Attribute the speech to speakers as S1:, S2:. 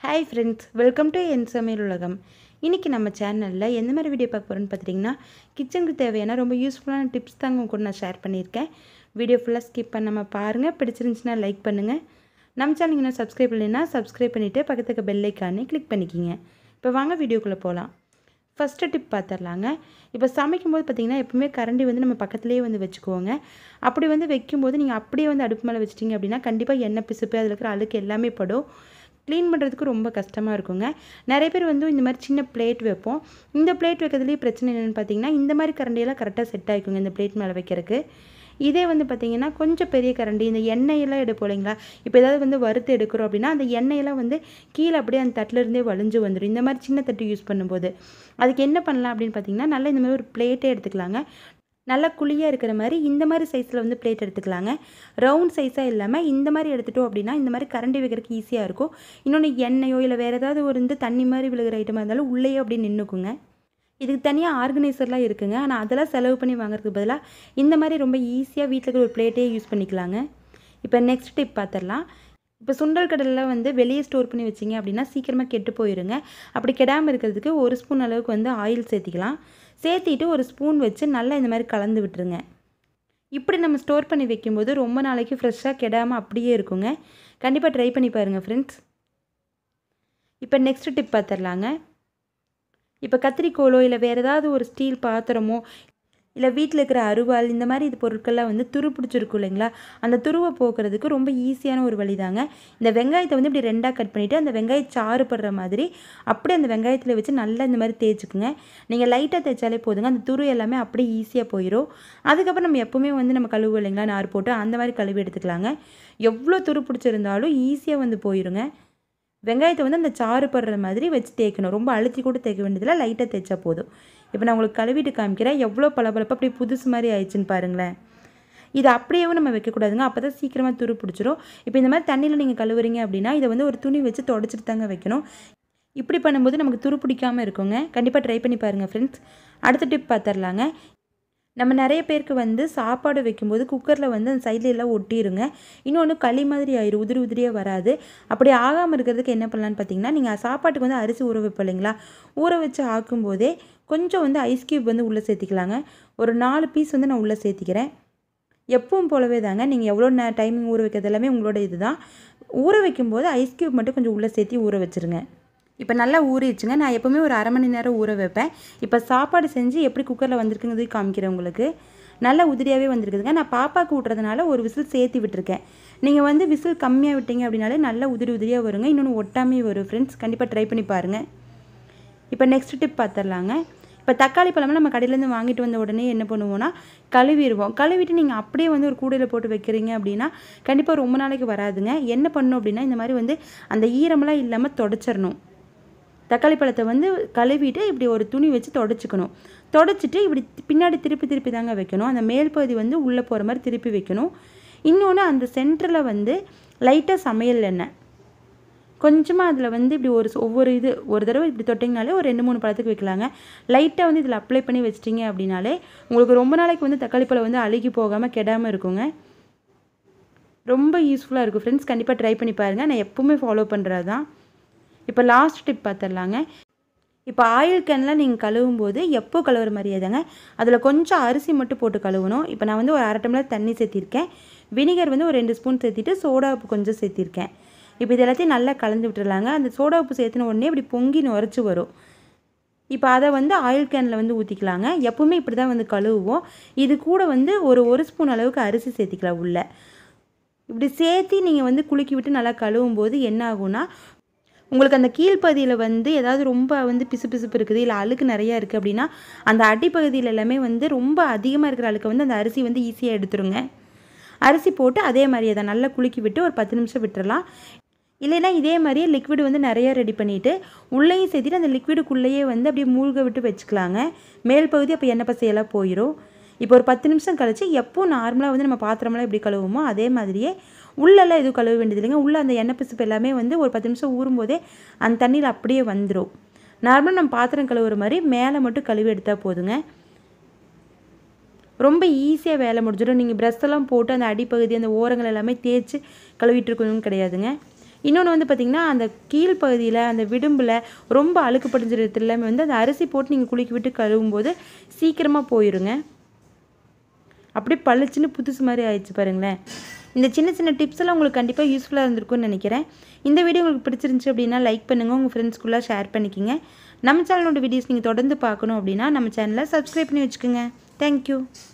S1: hi friends welcome to என் சமையல் உலகம் இன்றைக்கி நம்ம சேனலில் எந்த மாதிரி வீடியோ பார்க்க போகிறோன்னு பார்த்தீங்கன்னா கிச்சனுக்கு தேவையான ரொம்ப யூஸ்ஃபுல்லான டிப்ஸ் தாங்க உங்க கூட நான் ஷேர் பண்ணியிருக்கேன் வீடியோ ஃபுல்லாக ஸ்கிப் பண்ணாமல் பாருங்கள் பிடிச்சிருந்துச்சுன்னா லைக் பண்ணுங்கள் நம்ம சேனல் இன்னும் சப்ஸ்கிரைப் பண்ணலைன்னா சப்ஸ்கிரைப் பண்ணிவிட்டு பக்கத்துக்கு பெல் ஐக்கானே கிளிக் பண்ணிக்கிங்க இப்போ வாங்க வீடியோக்குள்ளே போகலாம் ஃபஸ்ட்டு டிப் பார்த்துடலாங்க இப்போ சமைக்கும்போது பார்த்தீங்கன்னா எப்பவுமே கரண்டி வந்து நம்ம பக்கத்துலேயே வந்து வச்சுக்குவோங்க அப்படி வந்து வைக்கும்போது நீங்கள் அப்படியே வந்து அடுப்பு மேலே வச்சிட்டிங்க அப்படின்னா கண்டிப்பாக எண்ணெய் பிசுப்பு அதில் இருக்கிற அழுக்கு எல்லாமே படும் க்ளீன் பண்ணுறதுக்கு ரொம்ப கஷ்டமாக இருக்குங்க நிறைய பேர் வந்து இந்த மாதிரி சின்ன பிளேட் வைப்போம் இந்த பிளேட் வைக்கிறதுலேயே பிரச்சனை என்னென்னு பார்த்தீங்கன்னா இந்த மாதிரி கரண்டியெல்லாம் கரெக்டாக செட் ஆகிக்குங்க இந்த பிளேட் மேலே வைக்கிறதுக்கு இதே வந்து பார்த்தீங்கன்னா கொஞ்சம் பெரிய கரண்டி இந்த எண்ணெயெல்லாம் எடுப்போம் இல்லைங்களா இப்போ ஏதாவது வந்து வறுத்து எடுக்கிறோம் அப்படின்னா அந்த எண்ணெயெல்லாம் வந்து கீழே அப்படியே அந்த தட்டில் இருந்தே வலிஞ்சு வந்துடும் இந்த மாதிரி சின்ன தட்டு யூஸ் பண்ணும்போது அதுக்கு என்ன பண்ணலாம் அப்படின்னு பார்த்தீங்கன்னா நல்லா இந்த மாதிரி ஒரு பிளேட்டே எடுத்துக்கலாங்க நல்லா குழியாக இருக்கிற மாதிரி இந்த மாதிரி சைஸில் வந்து பிளேட் எடுத்துக்கலாங்க ரவுண்ட் சைஸாக இல்லாமல் இந்த மாதிரி எடுத்துட்டோம் அப்படின்னா இந்த மாதிரி கரண்டி வைக்கிறதுக்கு ஈஸியாக இருக்கும் இன்னொன்று எண்ணெயோ இல்லை வேறு ஏதாவது ஒரு வந்து தண்ணி மாதிரி விழுகிற ஐட்டமாக இருந்தாலும் உள்ளேயே அப்படி நின்றுக்குங்க இதுக்கு தனியாக ஆர்கனைசர்லாம் இருக்குங்க ஆனால் அதெல்லாம் செலவு பண்ணி வாங்குறதுக்கு பதிலாக இந்த மாதிரி ரொம்ப ஈஸியாக வீட்டில் இருக்கிற ஒரு பிளேட்டே யூஸ் பண்ணிக்கலாங்க இப்போ நெக்ஸ்ட் டிப் பார்த்துடலாம் இப்போ சுண்டல் கடலில் வந்து வெளியே ஸ்டோர் பண்ணி வச்சிங்க அப்படின்னா சீக்கிரமாக கெட்டு போயிருங்க அப்படி கெடாமல் இருக்கிறதுக்கு ஒரு ஸ்பூன் அளவுக்கு வந்து ஆயில் சேர்த்திக்கலாம் சேர்த்திட்டு ஒரு ஸ்பூன் வச்சு நல்லா இந்த மாதிரி கலந்து விட்டுருங்க இப்படி நம்ம ஸ்டோர் பண்ணி வைக்கும்போது ரொம்ப நாளைக்கு ஃப்ரெஷ்ஷாக கெடாமல் அப்படியே இருக்குங்க கண்டிப்பாக ட்ரை பண்ணி பாருங்கள் ஃப்ரெண்ட்ஸ் இப்போ நெக்ஸ்ட் டிப் பார்த்துடலாங்க இப்போ கத்திரிக்கோலோ இல்லை வேறு ஏதாவது ஒரு ஸ்டீல் பாத்திரமோ இல்லை வீட்டில் இருக்கிற அருவாள் இந்த மாதிரி இது பொருட்கள்லாம் வந்து துரு பிடிச்சிருக்கும் இல்லைங்களா அந்த துருவை போக்குறதுக்கு ரொம்ப ஈஸியான ஒரு வழி தாங்க இந்த வெங்காயத்தை வந்து இப்படி ரெண்டாக கட் பண்ணிவிட்டு அந்த வெங்காயம் சாறு படுற மாதிரி அப்படியே அந்த வெங்காயத்தில் வச்சு நல்லா இந்த மாதிரி தேய்ச்சிக்குங்க நீங்கள் லைட்டாக தேய்ச்சாலே போதுங்க அந்த துரு எல்லாமே அப்படியே ஈஸியாக போயிடும் அதுக்கப்புறம் நம்ம எப்போவுமே வந்து நம்ம கழுவு இல்லைங்களா நார் போட்டு அந்த மாதிரி கழுவி எடுத்துக்கலாங்க எவ்வளோ துரு பிடிச்சிருந்தாலும் ஈஸியாக வந்து போயிடுங்க வெங்காயத்தை வந்து அந்த சாறு படுற மாதிரி வச்சு தேய்க்கணும் ரொம்ப அழுத்தி கூட தேய்க்க வேண்டியதில்லை லைட்டாக தேய்ச்சா போதும் இப்போ நான் உங்களுக்கு கழுவிட்டு காமிக்கிறேன் எவ்வளோ பளபளப்பு அப்படியே புதுசு மாதிரி ஆயிடுச்சுன்னு பாருங்களேன் இது அப்படியேவும் நம்ம வைக்கக்கூடாதுங்க அப்போ தான் சீக்கிரமாக துரு பிடிச்சிரும் இப்போ இந்த மாதிரி தண்ணியில் நீங்கள் கழுவுறீங்க அப்படின்னா இதை வந்து ஒரு துணி வச்சு தொடச்சிட்டு தாங்க வைக்கணும் இப்படி பண்ணும்போது நமக்கு துரு பிடிக்காமல் இருக்குங்க கண்டிப்பாக ட்ரை பண்ணி பாருங்கள் ஃப்ரெண்ட்ஸ் அடுத்த டிப் பார்த்துடலாங்க நம்ம நிறைய பேருக்கு வந்து சாப்பாடு வைக்கும்போது குக்கரில் வந்து அந்த சைடில் எல்லாம் ஒட்டிடுங்க இன்னொன்று களி மாதிரி ஆயிரும் உதிரி உதிரியாக வராது அப்படி ஆகாமல் இருக்கிறதுக்கு என்ன பண்ணலான்னு பார்த்தீங்கன்னா நீங்கள் சாப்பாட்டுக்கு வந்து அரிசி ஊற வைப்போம் இல்லைங்களா ஊற வச்சு ஆக்கும்போதே கொஞ்சம் வந்து ஐஸ் க்யூப் வந்து உள்ளே சேர்த்திக்கலாங்க ஒரு நாலு பீஸ் வந்து நான் உள்ளே சேர்த்திக்கிறேன் எப்பவும் போலவே தாங்க நீங்கள் எவ்வளோ நே டைமிங் ஊற வைக்கிறது எல்லாமே உங்களோட இது தான் ஊற வைக்கும்போது ஐஸ் க்யூப் மட்டும் கொஞ்சம் உள்ளே சேர்த்தி ஊற வச்சுருங்க இப்போ நல்லா ஊறிடுச்சுங்க நான் எப்போவுமே ஒரு அரை மணி நேரம் ஊற வைப்பேன் இப்போ சாப்பாடு செஞ்சு எப்படி குக்கரில் வந்திருக்குங்கிறது காமிக்கிறேன் உங்களுக்கு நல்லா உதிரியாகவே வந்திருக்குதுங்க நான் பாப்பாவுக்கு விட்றதுனால ஒரு விசில் சேர்த்து விட்டுருக்கேன் நீங்கள் வந்து விசில் கம்மியாக விட்டீங்க அப்படின்னாலே நல்லா உதிரி உதிரியாக வருங்க இன்னொன்று ஒட்டாமே வரும் ஃப்ரெண்ட்ஸ் கண்டிப்பாக ட்ரை பண்ணி பாருங்கள் இப்போ நெக்ஸ்ட் டிப் பார்த்துடலாங்க இப்போ தக்காளி பழமெல்லாம் நம்ம கடையிலேருந்து வாங்கிட்டு வந்த உடனே என்ன பண்ணுவோம்னா கழுவிடுவோம் கழுவிட்டு நீங்கள் அப்படியே வந்து ஒரு கூடையில் போட்டு வைக்கிறீங்க அப்படின்னா கண்டிப்பாக ரொம்ப நாளைக்கு வராதுங்க என்ன பண்ணணும் அப்படின்னா இந்த மாதிரி வந்து அந்த ஈரமெல்லாம் இல்லாமல் தொடச்சிடணும் தக்காளி பழத்தை வந்து கழுவிட்டு இப்படி ஒரு துணி வச்சு தொடச்சிக்கணும் தொடச்சிட்டு இப்படி பின்னாடி திருப்பி திருப்பி தாங்க வைக்கணும் அந்த மேல் பகுதி வந்து உள்ளே போகிற மாதிரி திருப்பி வைக்கணும் இன்னொன்று அந்த சென்டரில் வந்து லைட்டாக சமையல் எண்ணெய் கொஞ்சமாக அதில் வந்து இப்படி ஒரு ஒவ்வொரு இது ஒரு தடவை இப்படி தொட்டிங்கனாலே ஒரு ரெண்டு மூணு பழத்துக்கு வைக்கலாங்க லைட்டாக வந்து இதில் அப்ளை பண்ணி வச்சிட்டிங்க அப்படின்னாலே உங்களுக்கு ரொம்ப நாளைக்கு வந்து தக்காளி பழம் வந்து அழுகி போகாமல் கெடாமல் இருக்குங்க ரொம்ப யூஸ்ஃபுல்லாக இருக்கும் ஃப்ரெண்ட்ஸ் கண்டிப்பாக ட்ரை பண்ணி பாருங்கள் நான் எப்போவுமே ஃபாலோ பண்ணுறது தான் இப்போ லாஸ்ட் டிப் பார்த்துடலாங்க இப்போ ஆயில் கேன்லாம் நீங்கள் கழுவும் போது எப்போ கழுவுற மாதிரியே தாங்க அதில் கொஞ்சம் அரிசி மட்டும் போட்டு கழுவணும் இப்போ நான் வந்து ஒரு அரை டம்ளர் தண்ணி சேர்த்திருக்கேன் வினிகர் வந்து ஒரு ரெண்டு ஸ்பூன் சேர்த்திட்டு சோடா உப்பு கொஞ்சம் சேர்த்திருக்கேன் இப்போ இது எல்லாத்தையும் நல்லா கலந்து விட்டுறலாங்க அந்த சோடா உப்பு சேர்த்துன உடனே இப்படி பொங்கி நுரைச்சி வரும் இப்போ அதை வந்து ஆயில் கேனில் வந்து ஊற்றிக்கலாங்க எப்பவுமே இப்படி தான் வந்து கழுவுவோம் இது கூட வந்து ஒரு ஒரு ஸ்பூன் அளவுக்கு அரிசி சேர்த்திக்கலாம் உள்ள இப்படி சேர்த்தி நீங்கள் வந்து குலுக்கி விட்டு நல்லா கழுவும் போது என்ன ஆகும்னா உங்களுக்கு அந்த கீழ்ப்பகுதியில் வந்து ஏதாவது ரொம்ப வந்து பிசு பிசுப்பு இருக்குது இல்லை அழுக்கு நிறையா இருக்குது அப்படின்னா அந்த அடிப்பகுதியில் எல்லாமே வந்து ரொம்ப அதிகமாக இருக்கிற அழுக்கை வந்து அந்த அரிசி வந்து ஈஸியாக எடுத்துருங்க அரிசி போட்டு அதே மாதிரியே தான் நல்லா குலுக்கி விட்டு ஒரு பத்து நிமிஷம் விட்டுறலாம் இல்லைன்னா இதே மாதிரியே லிக்விட் வந்து நிறையா ரெடி பண்ணிவிட்டு உள்ளேயும் சேர்த்துட்டு அந்த லிக்விடுக்குள்ளேயே வந்து அப்படியே மூழ்க விட்டு வச்சுக்கலாங்க மேல் பகுதி அப்போ எண்ணெய் பசையெல்லாம் போயிடும் இப்போ ஒரு பத்து நிமிஷம் கழித்து எப்போ நார்மலாக வந்து நம்ம பாத்திரமெல்லாம் எப்படி கழுவுமோ அதே மாதிரியே உள்ளெல்லாம் எதுவும் கழுவ வேண்டியது இல்லைங்க உள்ளே அந்த எண்ணெய் பிசுப்பு எல்லாமே வந்து ஒரு பத்து நிமிஷம் ஊறும்போதே அந்த தண்ணியில் அப்படியே வந்துடும் நார்மலாக நம்ம பாத்திரம் கழுவுற மாதிரி மேலே மட்டும் கழுவி எடுத்தால் போதுங்க ரொம்ப ஈஸியாக வேலை முடிஞ்சிடும் நீங்கள் ப்ரெஷ் எல்லாம் போட்டு அந்த அடிப்பகுதி அந்த ஓரங்கள் எல்லாமே தேய்ச்சி கழுவிட்டு இருக்கணும்னு கிடையாதுங்க இன்னொன்று வந்து பார்த்திங்கன்னா அந்த கீழ்ப்பகுதியில் அந்த விடும்பில் ரொம்ப அழுக்கு படிஞ்சிருக்கிறது எல்லாமே வந்து அந்த அரிசி போட்டு நீங்கள் குளிக்க விட்டு கழுவும் போது சீக்கிரமாக போயிருங்க அப்படியே பளிச்சுன்னு புதுசு மாதிரி ஆயிடுச்சு பாருங்களேன் இந்த சின்ன சின்ன டிப்ஸ் எல்லாம் உங்களுக்கு கண்டிப்பாக யூஸ்ஃபுல்லாக இருந்திருக்கும்னு நினைக்கிறேன் இந்த வீடியோ உங்களுக்கு பிடிச்சிருந்துச்சு அப்படின்னா லைக் பண்ணுங்கள் உங்கள் ஃப்ரெண்ட்ஸ்குள்ளே ஷேர் பண்ணிக்கிங்க நம்ம சேனலோட வீடியோஸ் நீங்கள் தொடர்ந்து பார்க்கணும் அப்படின்னா நம்ம சேனலை சப்ஸ்கிரைப் பண்ணி வச்சுக்கோங்க தேங்க்யூ